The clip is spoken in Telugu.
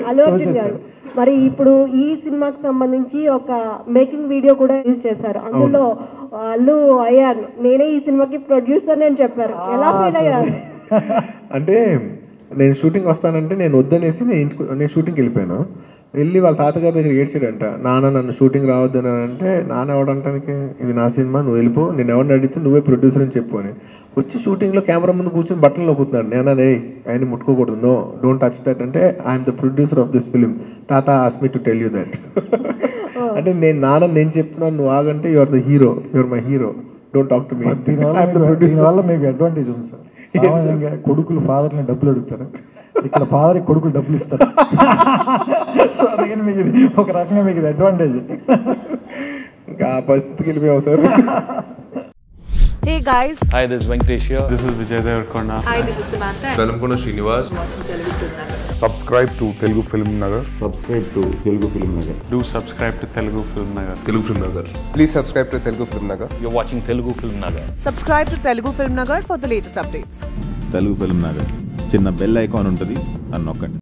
అల్లు అర్జున్ గారు మరి ఇప్పుడు ఈ సినిమాకి సంబంధించి ఒక మేకింగ్ వీడియో కూడా రిలీజ్ చేశారు అందులో అల్లు అయ్యారు నేనే ఈ సినిమాకి ప్రొడ్యూసర్ అని చెప్పారు ఎలా ఫీల్ అయ్యారు అంటే నేను షూటింగ్ వస్తానంటే నేను వద్దనేసి నేను ఇంటికి నేను షూటింగ్కి వెళ్ళిపోయాను వెళ్ళి వాళ్ళ తాతగారి దగ్గర ఏడ్చాడంట నాన్న నన్ను షూటింగ్ రావద్దని అంటే నాన్న ఎవడంటానికి ఇది నా సినిమా నువ్వు వెళ్ళిపో నేను ఎవరిని అడిగితే నువ్వే ప్రొడ్యూసర్ అని చెప్పు అని వచ్చి షూటింగ్లో కెమెరా ముందు కూర్చొని బట్టలు నొక్కుతున్నాడు నేను అదే ఆయన ముట్టుకోకూడదు నో డోంట్ టచ్ దట్ అంటే I'm the producer of this film తాత as me to tell you that అంటే నేను నాన్న నేను చెప్తున్నాను నువ్వు ఆగంటే your the hero your my hero don't talk to me దీనివల్ల మీకు- దీనివల్ల మీకు అడ్వాంటేజ్ ఉంది సార్ సామాన్యంగా కొడుకులు ఫాదర్ని డబ్బులు అడుగుతారు ఇక్కడ ఫాదర్ కొడుకులు డబ్బులు ఇస్తారు సో అందుకని మీకు ఇది ఒక రకంగా మీకు ఇది అడ్వాంటేజ్ ఇంకా ఆ పరిస్థితికి వెళ్ళిపోయావు sir Hey guys, Hi, this is Venkatesh here. This is Vijay Devarkonda. hi, this is Samantha. Velankonda Srinivas subscribe to Telugu Film Nagar subscribe to Telugu Film Nagar Do subscribe to Telugu Film Nagar. Telugu Film Nagar please subscribe to Telugu Film Nagar You're watching Telugu Film Nagar. Subscribe to Telugu Film Nagar for the latest updates. Telugu Film Nagar చిన్న బెల్ ఐకాన్ ఉంటుంది అని నొక్కండి